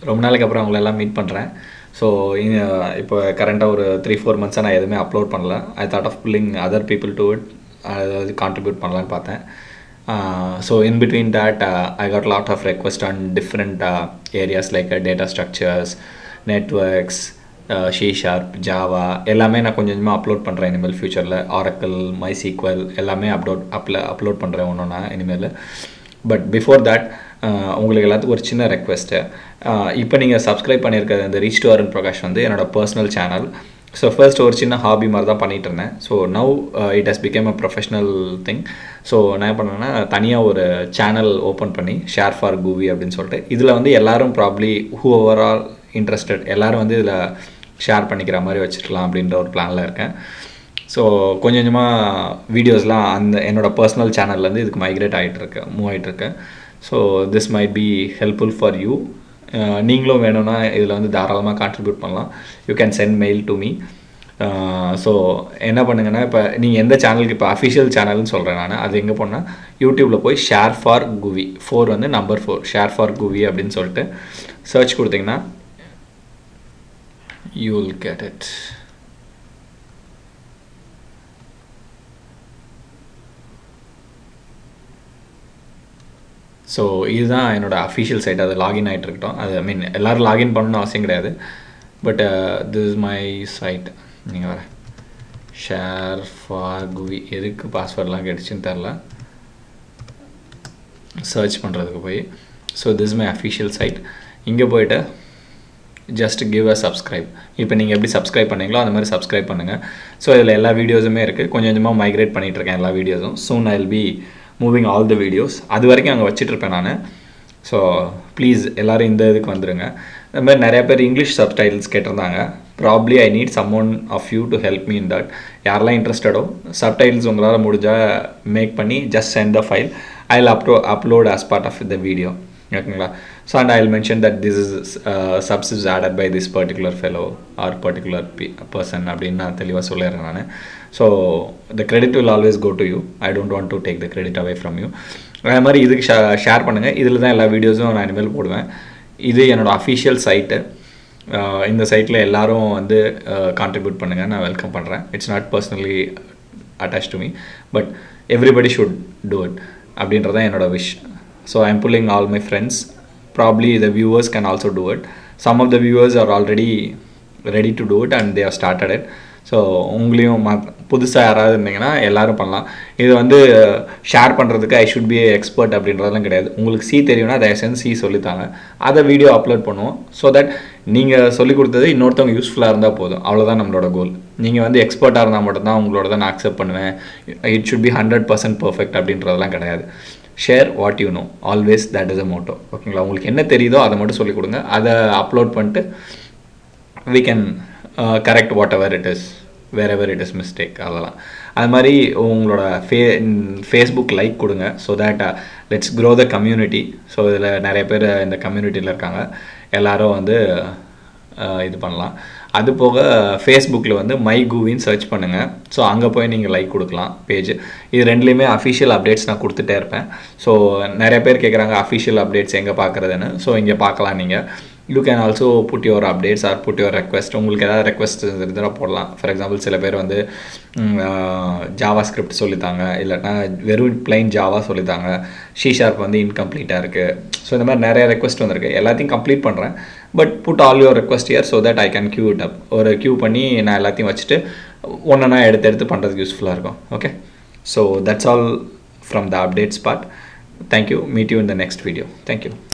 ரொம்ப நாளைக்கு அப்புறம் அவங்கள எல்லாம் மீட் பண்ணுறேன் ஸோ இப்போ கரண்ட்டாக ஒரு த்ரீ ஃபோர் மந்த்ஸாக நான் எதுவுமே அப்லோட் பண்ணல I thought of pulling other people to it அதாவது கான்ட்ரிபியூட் பண்ணலான்னு பார்த்தேன் so in between that I got lot of request on different areas like data structures networks C sharp Java எல்லாமே நான் கொஞ்சம் கொஞ்சமாக அப்லோட் பண்ணுறேன் இனிமேல் ஃப்யூச்சரில் ஆரக்கிள் மை சீக்வல் எல்லாமே அப்லோட் அப்ல அப்லோட் பண்ணுறேன் ஒன்று நான் இனிமேல் பட் பிஃபோர் தட் உங்களுக்கு எல்லாத்துக்கும் ஒரு சின்ன ரெக்வெஸ்ட்டு இப்போ நீங்கள் சப்ஸ்கிரைப் பண்ணியிருக்க இந்த ரீச் டு அருண் பிரகாஷ் வந்து என்னோடய பர்சனல் சேனல் ஸோ ஃபர்ஸ்ட் ஒரு சின்ன ஹாபி மாதிரி தான் பண்ணிகிட்டு இருந்தேன் so now it has become a professional thing so நான் என்ன பண்ணேன்னா தனியாக ஒரு சேனல் ஓப்பன் பண்ணி ஷேர் ஃபார் கூவி அப்படின்னு சொல்லிட்டு இதில் வந்து எல்லாரும் probably who over all interested எல்லோரும் வந்து இதில் ஷேர் பண்ணிக்கிற மாதிரி வச்சுருக்கலாம் அப்படின்ற ஒரு பிளானில் இருக்கேன் ஸோ கொஞ்சம் கொஞ்சமாக வீடியோஸ்லாம் அந்த என்னோடய பர்சனல் சேனல்லேருந்து இதுக்கு மைக்ரேட் ஆகிட்டுருக்கு மூவ் ஆகிட்டுருக்கு so this might be helpful for you நீங்களும் வேணும்னா இதில் வந்து தாராளமாக கான்ட்ரிபியூட் பண்ணலாம் you can send mail to me so என்ன பண்ணுங்கன்னா இப்போ நீங்கள் எந்த சேனலுக்கு இப்போ அஃபிஷியல் சேனல்னு சொல்கிறேன் நான் அது எங்கே போனால் யூடியூப்பில் போய் ஷேர் ஃபார் குவி ஃபோர் வந்து நம்பர் ஃபோர் ஷேர் ஃபார் குவி அப்படின்னு சொல்லிட்டு சர்ச் கொடுத்தீங்கன்னா you will get it so இதுதான் என்னோடய அஃபிஷியல் சைட் அது லாகின் ஆகிட்டு இருக்கட்டும் அது ஐ மீன் எல்லோரும் லாகின் பண்ணணும்னு அவசியம் கிடையாது but this is my site நீங்கள் வர ஷேர் ஃபார் குவி எதுக்கு பாஸ்வேர்ட்லாம் கிடச்சின்னு தெரில சர்ச் பண்ணுறதுக்கு போய் so this my official site இங்கே போயிட்டு ஜஸ்ட் கிவ் அ சப்ஸ்கிரைப் இப்போ நீங்கள் எப்படி சப்ஸ்கிரைப் பண்ணீங்களோ அந்த மாதிரி சப்ஸ்கிரைப் பண்ணுங்கள் ஸோ இதில் எல்லா வீடியோஸுமே இருக்குது கொஞ்சம் கொஞ்சமாக மைக்ரேட் பண்ணிகிட்ருக்கேன் எல்லா வீடியோஸும் soon I will be moving all the videos அது வரைக்கும் அங்கே வச்சிட்ருப்பேன் நான் ஸோ ப்ளீஸ் எல்லோரும் இந்த இதுக்கு வந்துடுங்க இந்த மாதிரி நிறைய பேர் இங்கிலீஷ் சப்டைட்டில்ஸ் கேட்டிருந்தாங்க probably I need some one of you to help me in that யாரெல்லாம் இன்ட்ரெஸ்டடோ சப்டைட்டில்ஸ் உங்களால் முடிஞ்சால் மேக் பண்ணி just send the file I will அப்லோ upload as part of the video ஓகேங்களா so and I will mention that this is subs is added by this particular fellow or particular பி person அப்படின்னு நான் தெளிவாக சொல்லிடுறேன் நான் so the credit will always go to you I don't want to take the credit away from you அதே மாதிரி இதுக்கு ஷே ஷேர் பண்ணுங்கள் இதில் தான் எல்லா வீடியோஸும் நான் இனிமேல் போடுவேன் இது என்னோடய அஃபிஷியல் சைட்டு இந்த சைட்டில் எல்லோரும் வந்து கான்ட்ரிபியூட் பண்ணுங்கள் நான் வெல்கம் பண்ணுறேன் it's not personally attach to me but everybody should do it அப்படின்றதான் என்னோட wish so I am pulling all my friends probably the viewers can also do it some of the viewers are already ready to do it and they are started it so உங்களையும் மா புதுசாக யாராவது இருந்தீங்கன்னா எல்லோரும் பண்ணலாம் இது வந்து share பண்ணுறதுக்கு ஐ ஷுட் பி எக்ஸ்பர்ட் அப்படின்றதெல்லாம் கிடையாது உங்களுக்கு சி தெரியும்னா தயவுசெய்து சி சொல்லித்தாங்க அதை வீடியோ அப்லோட் பண்ணுவோம் ஸோ தட் நீங்கள் சொல்லிக் கொடுத்தது இன்னொருத்தவங்க யூஸ்ஃபுல்லாக இருந்தால் போதும் அவ்வளோதான் நம்மளோட கோல் நீங்கள் வந்து எக்ஸ்பர்ட்டாக இருந்தால் மட்டும்தான் உங்களோட தான் நான் அக்செப்ட் பண்ணுவேன் it should be hundred percent perfect அப்படின்றதெல்லாம் கிடையாது share what you know always that is a motto ஓகேங்களா உங்களுக்கு என்ன தெரியுதோ அதை மட்டும் சொல்லிக் கொடுங்க அதை அப்லோட் பண்ணிட்டு we can correct whatever it is wherever it is mistake அதெல்லாம் அது மாதிரி உங்களோட ஃபே ஃபேஸ்புக் லைக் கொடுங்க so that let's grow the community so இதில் நிறைய பேர் இந்த கம்யூனிட்டியில் இருக்காங்க எல்லோரும் வந்து இது பண்ணலாம் அது போக ஃபேஸ்புக்கில் வந்து மை கூவின்னு சர்ச் பண்ணுங்கள் ஸோ அங்கே போய் நீங்கள் லைக் கொடுக்கலாம் பேஜ் இது ரெண்டுலேயுமே அஃபிஷியல் அப்டேட்ஸ் நான் கொடுத்துட்டே இருப்பேன் ஸோ நிறைய பேர் கேட்குறாங்க அஃபிஷியல் அப்டேட்ஸ் எங்கே பார்க்குறதுன்னு ஸோ இங்கே பார்க்கலாம் நீங்கள் you can also put your updates or put your request உங்களுக்கு ஏதாவது ரெக்வஸ்ட் இருந்தால் போடலாம் ஃபார் எக்ஸாம்பிள் சில பேர் வந்து ஜாவா ஸ்கிரிப்ட் சொல்லித்தாங்க இல்லைனா வெறும் பிளைன் ஜாவா சொல்லித்தாங்க ஷீ ஷார்ப் வந்து இன்கம்ப்ளீட்டாக இருக்குது ஸோ இந்த மாதிரி நிறைய ரெக்வஸ்ட் வந்திருக்கு எல்லாத்தையும் கம்ப்ளீட் பண்ணுறேன் but put all your request here so that I can queue it up ஒரு கியூ பண்ணி நான் எல்லாத்தையும் வச்சுட்டு ஒன்றா எடுத்து எடுத்து பண்ணுறதுக்கு யூஸ்ஃபுல்லாக இருக்கும் okay so that's all from the updates part thank you meet you in the next video thank you